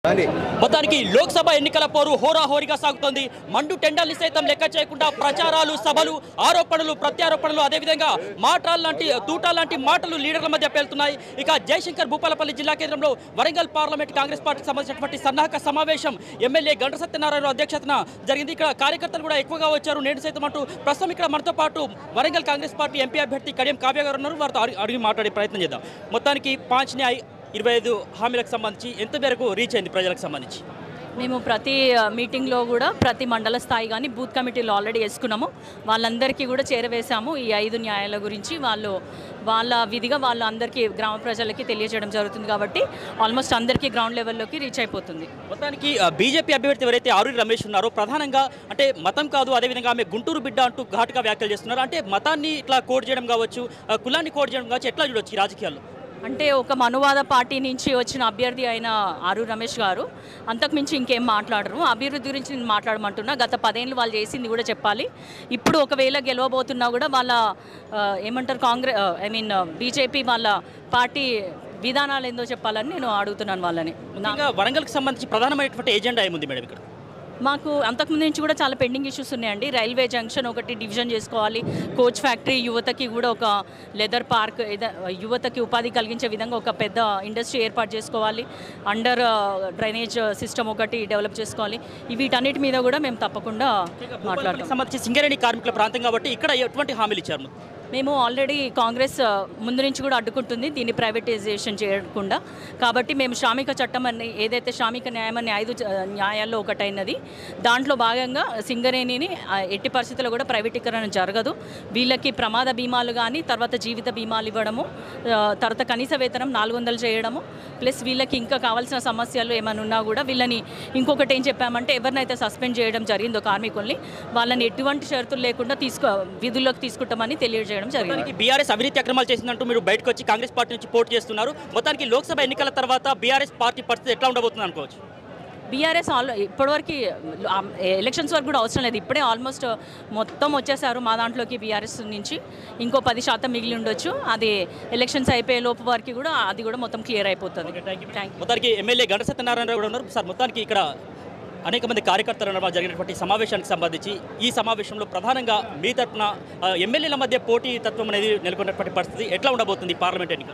కానీ మొత్తానికి లోక్సభ ఎన్నికల పోరు హోరాహోరీగా సాగుతోంది మండు టెండర్లు సైతం లెక్క చేయకుండా ప్రచారాలు సభలు ఆరోపణలు ప్రత్యారోపణలు అదేవిధంగా మాటలు లాంటి తూటాలు లాంటి మాటలు లీడర్ల మధ్య పేలుతున్నాయి ఇక జయశంకర్ భూపాలపల్లి జిల్లా కేంద్రంలో వరంగల్ పార్లమెంట్ కాంగ్రెస్ పార్టీకి సంబంధించినటువంటి సన్నాహక సమావేశం ఎమ్మెల్యే గంట సత్యనారాయణ అధ్యక్షతన జరిగింది ఇక్కడ కార్యకర్తలు కూడా ఎక్కువగా వచ్చారు నేను సైతం అంటూ ప్రస్తుతం ఇక్కడ మనతో పాటు వరంగల్ కాంగ్రెస్ పార్టీ ఎంపీ అభ్యర్థి కడియం కావ్య గారు ఉన్నారు వారితో అడిగి- అడిగి మాట్లాడే ప్రయత్నం చేద్దాం మొత్తానికి పాంచ్ న్యాయ్ ఇరవై ఐదు హామీలకు సంబంధించి ఎంత మేరకు రీచ్ అయింది ప్రజలకు సంబంధించి మేము ప్రతి ఆ, మీటింగ్లో కూడా ప్రతి మండల స్థాయి కానీ బూత్ కమిటీలో ఆల్రెడీ వేసుకున్నాము వాళ్ళందరికీ కూడా చేరవేశాము ఈ ఐదు న్యాయాల గురించి వాళ్ళు వాళ్ళ విధిగా వాళ్ళ అందరికీ గ్రామ ప్రజలకి తెలియజేయడం జరుగుతుంది కాబట్టి ఆల్మోస్ట్ అందరికీ గ్రౌండ్ లెవెల్లోకి రీచ్ అయిపోతుంది మొత్తానికి ఆ, బీజేపీ అభ్యర్థి ఎవరైతే ఆరూరి రమేష్ ఉన్నారో ప్రధానంగా అంటే మతం కాదు అదేవిధంగా ఆమె గుంటూరు బిడ్డ అంటూ ఘాటుగా వ్యాఖ్యలు చేస్తున్నారు అంటే మతాన్ని ఇట్లా కోడ్ చేయడం కావచ్చు ఆ, కులాన్ని కోడ్ చేయడం కావచ్చు ఎట్లా చూడొచ్చు ఈ రాజకీయాల్లో అంటే ఒక మనువాద పార్టీ నుంచి వచ్చిన అభ్యర్థి అయిన ఆరు రమేష్ గారు అంతకుమించి ఇంకేం మాట్లాడరు అభివృద్ధి గురించి నేను మాట్లాడమంటున్నా గత పదేళ్ళు వాళ్ళు చేసింది కూడా చెప్పాలి ఇప్పుడు ఒకవేళ గెలవబోతున్నా కూడా వాళ్ళ ఆ, ఏమంటారు కాంగ్రెస్ ఐ మీన్ బీజేపీ వాళ్ళ పార్టీ విధానాలు ఏందో చెప్పాలని నేను అడుగుతున్నాను వాళ్ళని నా- ముఖ్యంగా వరంగల్కి సంబంధించి ప్రధానమైనటువంటి ఏజెండా ఏముంది మేడం ఇక్కడ మాకు అంతకుముందు నుంచి కూడా చాలా పెండింగ్ ఇష్యూస్ ఉన్నాయండి రైల్వే జంక్షన్ ఒకటి డివిజన్ చేసుకోవాలి కోచ్ ఫ్యాక్టరీ యువతకి కూడా ఒక లెదర్ పార్క్ ఏద- యువతకి ఉపాధి కలిగించే విధంగా ఒక పెద్ద ఇండస్ట్రీ ఏర్పాటు చేసుకోవాలి అండర్ డ్రైనేజ్ సిస్టమ్ ఒకటి డెవలప్ చేసుకోవాలి ఈ వీటన్నిటి మీద కూడా మేము తప్పకుండా మాట్లాడతాం భూపాలపల్లికి సంబంధించి సింగరేణి కార్మికుల ప్రాంతం కాబట్టి ఇక్కడ ఎటువంటి హామీలు ఇచ్చారు మేము ఆల్రెడీ కాంగ్రెస్ ఆ, ముందు నుంచి కూడా అడ్డుకుంటుంది దీన్ని ప్రైవేటైజేషన్ చేయకుండా కాబట్టి మేము శ్రామిక చట్టం అని ఏదైతే శ్రామిక న్యాయం అనే ఐదు చ- న్యాయాల్లో ఒకటైనది దాంట్లో భాగంగా సింగరేణిని ఆ, ఎట్టి పరిస్థితుల్లో కూడా ప్రైవేటీకరణ జరగదు వీళ్ళకి ప్రమాద బీమాలు కానీ తర్వాత జీవిత బీమాలు ఇవ్వడము ఆ, తర్వాత కనీస వేతనం నాలుగు వందలు చేయడము ప్లస్ వీళ్ళకి ఇంకా కావాల్సిన సమస్యలు ఏమైనా ఉన్నా కూడా వీళ్ళని ఇంకొకటి ఏం చెప్పామంటే ఎవరినైతే సస్పెండ్ చేయడం జరిగిందో కార్మికుల్ని వాళ్ళని ఎటువంటి షరతులు లేకుండా తీసుకో విధుల్లోకి తీసుకుంటామని తెలియజేయడం జరిగింది మొత్తానికి బీఆర్ఎస్ అవినీతి అక్రమాలు చేసిందంటూ మీరు బయటకు వచ్చి కాంగ్రెస్ పార్టీ నుంచి పోటీ చేస్తున్నారు మొత్తానికి లోక్సభ ఎన్నికల తర్వాత బీఆర్ఎస్ పార్టీ పరిస్థితి ఎట్లా ఉండబోతుంది అనుకోవచ్చు బీఆర్ఎస్ ఆల్ ఇప్పటివరకు ఆ, ఎలక్షన్స్ వరకు కూడా అవసరం లేదు ఇప్పుడే ఆల్మోస్ట్ మొత్తం వచ్చేసారు మా దాంట్లోకి బీఆర్ఎస్ నుంచి ఇంకో పది శాతం మిగిలి ఉండొచ్చు అది ఎలక్షన్స్ అయిపోయే లోపు వరకు కూడా అది కూడా మొత్తం క్లియర్ అయిపోతుంది థ్యాంక్ యూ మొత్తానికి ఎమ్మెల్యే గంట సత్యనారాయణ కూడా ఉన్నారు సార్ మొత్తానికి ఇక్కడ అనేక మంది కార్యకర్తల నడుమ జరిగినటువంటి సమావేశానికి సంబంధించి ఈ సమావేశంలో ప్రధానంగా మీ తరఫున ఆ, ఎమ్మెల్యేల మధ్య పోటీ తత్వం అనేది నెలకొన్నటువంటి పరిస్థితి ఎట్లా ఉండబోతుంది ఈ పార్లమెంట్ ఎన్నికలు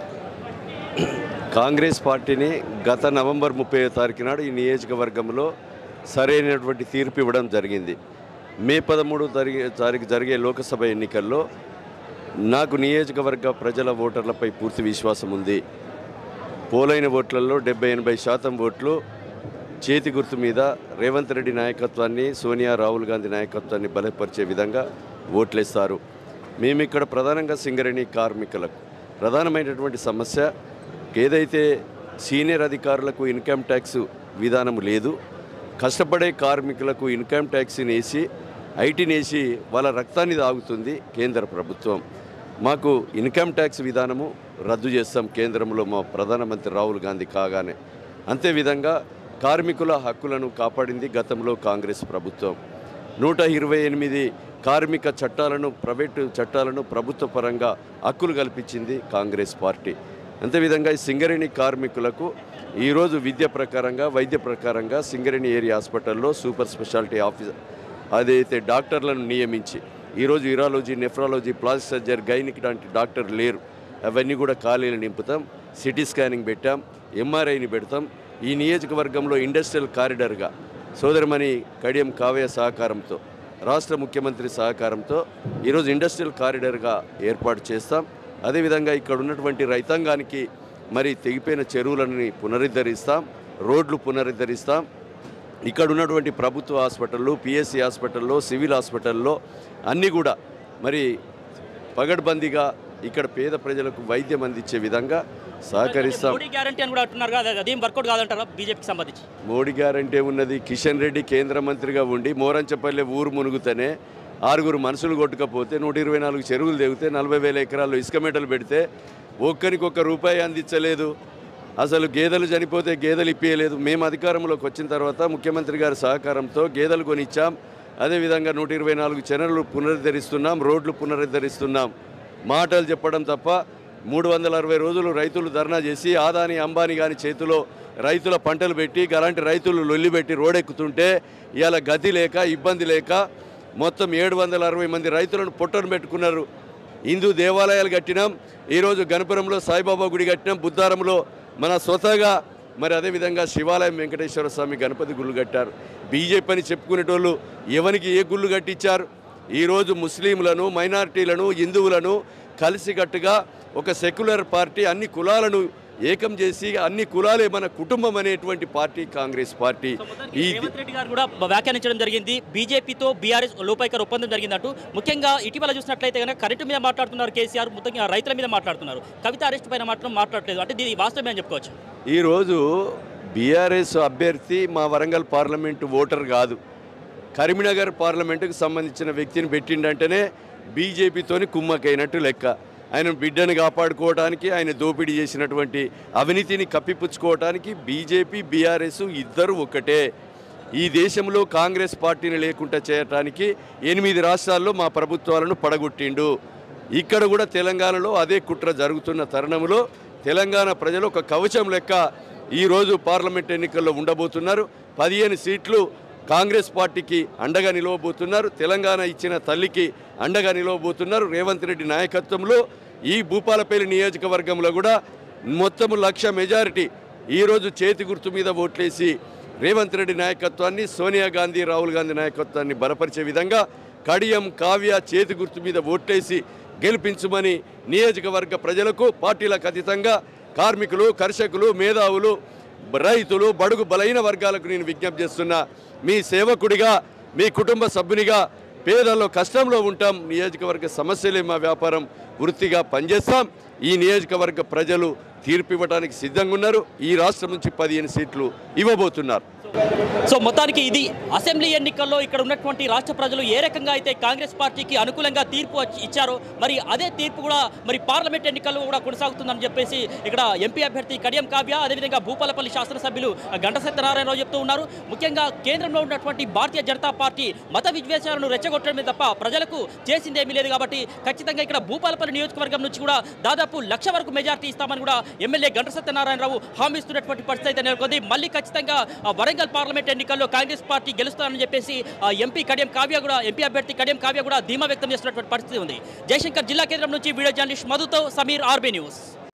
కాంగ్రెస్ పార్టీని గత నవంబర్ ముప్పై తారీఖు నాడు ఈ నియోజకవర్గంలో సరైనటువంటి తీర్పు ఇవ్వడం జరిగింది మే పదమూడు జరిగే తారీఖు జరిగే లోకసభ ఎన్నికల్లో నాకు నియోజకవర్గ ప్రజల ఓటర్లపై పూర్తి విశ్వాసం ఉంది పోలైన ఓట్లలో డెబ్బై ఎనభై శాతం ఓట్లు చేతి గుర్తు మీద రేవంత్ రెడ్డి నాయకత్వాన్ని సోనియా రాహుల్ గాంధీ నాయకత్వాన్ని బలపరిచే విధంగా ఓట్లేస్తారు మేము ఇక్కడ ప్రధానంగా సింగరేణి కార్మికులకు ప్రధానమైనటువంటి సమస్య ఏదైతే సీనియర్ అధికారులకు ఇన్కమ్ ట్యాక్స్ విధానం లేదు కష్టపడే కార్మికులకు ఇన్కమ్ ట్యాక్స్ని వేసి ఐటీని వేసి వాళ్ళ రక్తాన్ని తాగుతుంది కేంద్ర ప్రభుత్వం మాకు ఇన్కమ్ ట్యాక్స్ విధానము రద్దు చేస్తాం కేంద్రంలో మా ప్రధానమంత్రి రాహుల్ గాంధీ కాగానే అంతేవిధంగా కార్మికుల హక్కులను కాపాడింది గతంలో కాంగ్రెస్ ప్రభుత్వం నూట ఇరవై ఎనిమిది కార్మిక చట్టాలను ప్రైవేటు చట్టాలను ప్రభుత్వ పరంగా హక్కులు కల్పించింది కాంగ్రెస్ పార్టీ అంతేవిధంగా ఈ సింగరేణి కార్మికులకు ఈరోజు విద్య ప్రకారంగా వైద్య ప్రకారంగా సింగరేణి ఏరియా హాస్పిటల్లో సూపర్ స్పెషాలిటీ ఆఫీస్ అదైతే డాక్టర్లను నియమించి ఈరోజు urology nephrology plastic surgery gynaec లాంటి డాక్టర్ లేరు అవన్నీ కూడా ఖాళీలు నింపుతాం సిటీ స్కానింగ్ పెట్టాం ఎంఆర్ఐని పెడతాం ఈ నియోజకవర్గంలో ఇండస్ట్రియల్ కారిడార్గా సోదరమణి కడియం కావ్య సహకారంతో రాష్ట్ర ముఖ్యమంత్రి సహకారంతో ఈరోజు ఇండస్ట్రియల్ కారిడార్గా ఏర్పాటు చేస్తాం అదేవిధంగా ఇక్కడ ఉన్నటువంటి రైతాంగానికి మరి తెగిపోయిన చెరువులని పునరుద్ధరిస్తాం రోడ్లు పునరుద్ధరిస్తాం ఇక్కడ ఉన్నటువంటి ప్రభుత్వ హాస్పిటళ్ళు పిఎస్సి హాస్పిటల్లో సివిల్ హాస్పిటల్లో అన్నీ కూడా మరి పగడ్బందీగా ఇక్కడ పేద ప్రజలకు వైద్యం అందించే విధంగా సహకరిస్తాం మోడీ గ్యారంటీ అని కూడా అంటున్నారు కదా అది- అదేం వర్కౌట్ కాదంటారా బీజేపీకి సంబంధించి మోడీ గారంటే ఉన్నది కిషన్ రెడ్డి కేంద్ర మంత్రిగా ఉండి మోరంచపల్లె ఊరు మునుగుతనే ఆరుగురు మనుషులు కొట్టుకపోతే నూట ఇరవై నాలుగు చెరువులు తెగితే నలభై వేల ఎకరాల్లో ఇసుక మెటలు పెడితే ఒక్కరికి ఒక్క రూపాయి అందించలేదు అసలు గేదెలు చనిపోతే గేదెలు ఇప్పించలేదు మేము అధికారంలోకి వచ్చిన తర్వాత ముఖ్యమంత్రి గారి సహకారంతో గేదెలు కొనిచ్చాం అదేవిధంగా నూట ఇరవై నాలుగు చెనలు పునరుద్ధరిస్తున్నాం రోడ్లు పునరుద్ధరిస్తున్నాం మాటలు చెప్పడం తప్ప మూడు వందల అరవై రోజులు రైతులు ధర్నా చేసి ఆదాని అంబానీ గాని చేతిలో రైతుల పంటలు పెట్టి అలాంటి రైతులు లొల్లి పెట్టి రోడెక్కుతుంటే ఇవాళ గతి లేక ఇబ్బంది లేక మొత్తం ఏడు వందల అరవై మంది రైతులను పొట్టను పెట్టుకున్నారు హిందూ దేవాలయాలు కట్టినాం ఈరోజు గణపురంలో సాయిబాబా గుడి కట్టినాం బుద్ధారంలో మన స్వతహాగా మరి అదేవిధంగా శివాలయం వెంకటేశ్వర స్వామి గణపతి గుళ్ళు కట్టారు బీజేపీ అని చెప్పుకునేటోళ్ళు ఎవరికి ఏ గుళ్ళు కట్టించారు ఈరోజు ముస్లింలను మైనారిటీలను హిందువులను కలిసికట్టుగా ఒక సెక్యులర్ పార్టీ అన్ని కులాలను ఏకం చేసి అన్ని కులాలే మన కుటుంబం అనేటువంటి పార్టీ కాంగ్రెస్ పార్టీ ఈ రేవంత్ రెడ్డి గారు కూడా వ్యాఖ్యానించడం జరిగింది బీజేపీతో బీఆర్ఎస్ లోపైకర్ ఒప్పందం జరిగిందంటూ ముఖ్యంగా ఇటీవల చూసినట్లయితే కనుక కరెంటు మీద మాట్లాడుతున్నారు కేసీఆర్ ముఖ్యంగా రైతుల మీద మాట్లాడుతున్నారు కవిత అరెస్ట్ పైన మాత్రం మాట్లాడలేదు అంటే దీని వాస్తవమే అని చెప్పుకోవచ్చు ఈరోజు బీఆర్ఎస్ అభ్యర్థి మా వరంగల్ పార్లమెంటు ఓటర్ కాదు కరీంనగర్ పార్లమెంటుకు సంబంధించిన వ్యక్తిని పెట్టిండంటేనే బీజేపీతోని కుమ్మకైనట్టు లెక్క ఆయన బిడ్డను కాపాడుకోవడానికి ఆయన దోపిడీ చేసినటువంటి అవినీతిని కప్పిపుచ్చుకోవడానికి బీజేపీ బీఆర్ఎస్ ఇద్దరు ఒకటే ఈ దేశంలో కాంగ్రెస్ పార్టీని లేకుండా చేయటానికి ఎనిమిది రాష్ట్రాల్లో మా ప్రభుత్వాలను పడగొట్టిండు ఇక్కడ కూడా తెలంగాణలో అదే కుట్ర జరుగుతున్న తరుణంలో తెలంగాణ ప్రజలు ఒక కవచం లెక్క ఈరోజు పార్లమెంట్ ఎన్నికల్లో ఉండబోతున్నారు పదిహేను సీట్లు కాంగ్రెస్ పార్టీకి అండగా నిలవబోతున్నారు తెలంగాణ ఇచ్చిన తల్లికి అండగా నిలవబోతున్నారు రేవంత్ రెడ్డి నాయకత్వంలో ఈ భూపాలపల్లి నియోజకవర్గంలో కూడా మొత్తం లక్ష మెజారిటీ ఈరోజు చేతి గుర్తు మీద ఓట్లేసి రేవంత్ రెడ్డి నాయకత్వాన్ని సోనియా గాంధీ రాహుల్ గాంధీ నాయకత్వాన్ని బలపరిచే విధంగా కడియం కావ్య చేతి గుర్తు మీద ఓట్లేసి గెలిపించమని నియోజకవర్గ ప్రజలకు పార్టీలకు అతీతంగా కార్మికులు కర్షకులు మేధావులు రైతులు బడుగు బలైన వర్గాలకు నేను విజ్ఞప్తి చేస్తున్నా మీ సేవకుడిగా మీ కుటుంబ సభ్యునిగా పేదల్లో కష్టంలో ఉంటాం నియోజకవర్గ సమస్యలే మా వ్యాపారం వృత్తిగా పనిచేస్తాం ఈ నియోజకవర్గ ప్రజలు తీర్పు ఇవ్వడానికి సిద్ధంగా ఉన్నారు ఈ రాష్ట్రం నుంచి పదిహేను సీట్లు ఇవ్వబోతున్నారు సో మొత్తానికి ఇది అసెంబ్లీ ఎన్నికల్లో ఇక్కడ ఉన్నటువంటి రాష్ట్ర ప్రజలు ఏ రకంగా అయితే కాంగ్రెస్ పార్టీకి అనుకూలంగా తీర్పు వచ్చి- ఇచ్చారో మరి అదే తీర్పు కూడా మరి పార్లమెంట్ ఎన్నికల్లో కూడా కొనసాగుతుందని చెప్పేసి ఇక్కడ ఎంపీ అభ్యర్థి కడియం కావ్య అదేవిధంగా భూపాలపల్లి శాసనసభ్యులు గంట సత్యనారాయణరావు చెప్తూ ఉన్నారు ముఖ్యంగా కేంద్రంలో ఉన్నటువంటి భారతీయ జనతా పార్టీ మత విద్వేషాలను రెచ్చగొట్టడమే తప్ప ప్రజలకు చేసింది ఏమీ లేదు కాబట్టి ఖచ్చితంగా ఇక్కడ భూపాలపల్లి నియోజకవర్గం నుంచి కూడా దాదాపు లక్ష వరకు మెజార్టీ ఇస్తామని కూడా ఎమ్మెల్యే గంట సత్యనారాయణరావు హామీ ఇస్తున్నటువంటి పరిస్థితి అయితే నెలకొంది మళ్ళీ ఖచ్చితంగా ఆ, వరంగల్ పార్లమెంట్ ఎన్నికల్లో కాంగ్రెస్ పార్టీ గెలుస్తానని చెప్పేసి ఆ, ఎంపీ కడియం కావ్య కూడా ఎంపీ అభ్యర్థి కడియం కావ్య కూడా ధీమా వ్యక్తం చేస్తున్నటువంటి పరిస్థితి ఉంది జయశంకర్ జిల్లా కేంద్రం నుంచి వీడియో జర్నలిస్ట్ మధుతో సమీర్ ఆర్బీ న్యూస్